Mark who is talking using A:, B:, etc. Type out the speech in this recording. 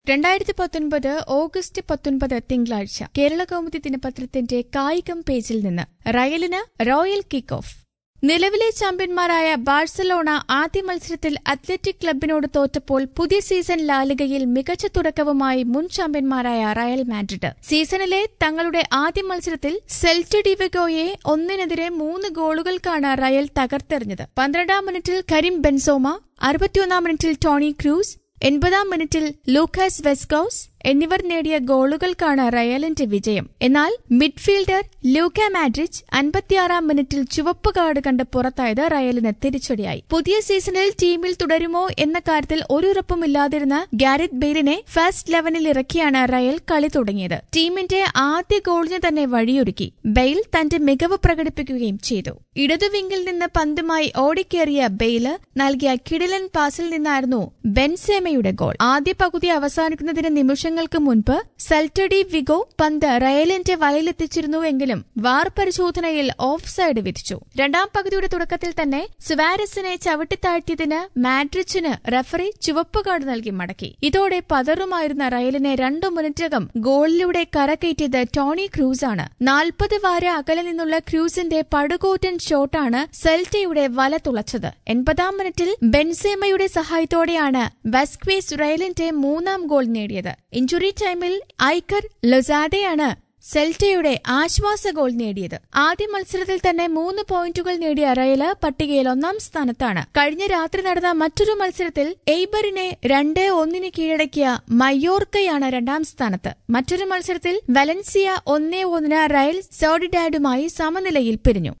A: രണ്ടായിരത്തി പത്തൊൻപത് ഓഗസ്റ്റ് പത്തൊൻപത് തിങ്കളാഴ്ച കേരള കൗമുദി ദിനപത്രത്തിന്റെ കായികം പേജിൽ നിന്ന് റയലിന് റോയൽ കിക്ക് ഓഫ് നിലവിലെ ചാമ്പ്യന്മാരായ ബാഴ്സലോണ ആദ്യ മത്സരത്തിൽ അത്ലറ്റിക് ക്ലബിനോട് തോറ്റപ്പോൾ പുതിയ സീസൺ ലാലിഗയിൽ മികച്ച തുടക്കവുമായി മുൻ ചാമ്പ്യന്മാരായ റയൽ മാഡ്രിഡ് സീസണിലെ തങ്ങളുടെ ആദ്യ മത്സരത്തിൽ സെൽറ്റ് ഡിവഗോയെ ഒന്നിനെതിരെ മൂന്ന് ഗോളുകൾക്കാണ് റയൽ തകർത്തെറിഞ്ഞത് പന്ത്രണ്ടാം മിനിറ്റിൽ കരീം ബെൻസോമ അറുപത്തിയൊന്നാം മിനിറ്റിൽ ടോണി ക്രൂസ് എൺപതാം മിനിറ്റിൽ ലൂക്കാസ് വെസ്കൌസ് എന്നിവർ നേടിയ ഗോളുകൾക്കാണ് റയലിന്റെ വിജയം എന്നാൽ മിഡ്ഫീൽഡർ ലൂക്ക മാഡ്രിച്ച് അൻപത്തിയാറാം മിനിറ്റിൽ ചുവപ്പ് കാർഡ് കണ്ട് പുറത്തായത് റയലിന് തിരിച്ചടിയായി പുതിയ സീസണിൽ ടീമിൽ തുടരുമോ എന്ന കാര്യത്തിൽ ഒരു ഉറപ്പുമില്ലാതിരുന്ന ഗാരറ്റ് ബെയിലിനെ ഫസ്റ്റ് ലെവനിൽ ഇറക്കിയാണ് റയൽ കളി തുടങ്ങിയത് ടീമിന്റെ ആദ്യ ഗോളിന് തന്നെ വഴിയൊരുക്കി ബെയിൽ തന്റെ മികവ് പ്രകടിപ്പിക്കുകയും ചെയ്തു ഇടതുവിങ്കിൽ നിന്ന് പന്തുമായി ഓടിക്കേറിയ ബെയില് നൽകിയ കിടിലൻ പാസിൽ നിന്നായിരുന്നു ബെൻസേമയുടെ ഗോൾ ആദ്യ പകുതി അവസാനിക്കുന്നതിന് നിമിഷങ്ങൾക്ക് മുൻപ് സെൽറ്റഡി വിഗോ പന്ത് റയലിന്റെ വലയിലെത്തിച്ചിരുന്നുവെങ്കിലും വാർ പരിശോധനയിൽ ഓഫ് സൈഡ് വിധിച്ചു രണ്ടാം പകുതിയുടെ തുടക്കത്തിൽ തന്നെ സുവാരസിനെ ചവിട്ടിത്താഴ്ത്തിയതിന് മാഡ്രിച്ചിന് റഫറി ചുവപ്പ് കാർഡ് നൽകി മടക്കി ഇതോടെ പതറുമായിരുന്ന റയലിനെ രണ്ടു മിനിറ്റകം ഗോളിലൂടെ കരകയറ്റിയത് ടോണി ക്രൂസാണ് നാൽപ്പത് വാര അകലെ നിന്നുള്ള ക്രൂസിന്റെ പടുകൂറ്റൻ ഷോട്ടാണ് സെൽറ്റയുടെ വല തുളച്ചത് എൺപതാം മിനിറ്റിൽ ബെൻസേമയുടെ സഹായത്തോടെയാണ് വെസ്ക്വേസ് റയലിന്റെ മൂന്നാം ഗോൾ നേടിയത് ഇഞ്ചുറി ടൈമിൽ ഐക്കർ ലൊസാഡയാണ് സെൽറ്റയുടെ ആശ്വാസ ഗോൾ നേടിയത് ആദ്യ മത്സരത്തിൽ തന്നെ മൂന്ന് പോയിന്റുകൾ നേടിയ റയല് പട്ടികയിൽ ഒന്നാം സ്ഥാനത്താണ് കഴിഞ്ഞ രാത്രി നടന്ന മറ്റൊരു മത്സരത്തിൽ എയ്ബറിനെ രണ്ട് ഒന്നിന് കീഴടക്കിയ മയോർക്കയാണ് രണ്ടാം സ്ഥാനത്ത് മറ്റൊരു മത്സരത്തിൽ വലൻസിയ ഒന്നേ ഒന്നിന് റയൽ സോഡിഡാഡുമായി സമനിലയിൽ പിരിഞ്ഞു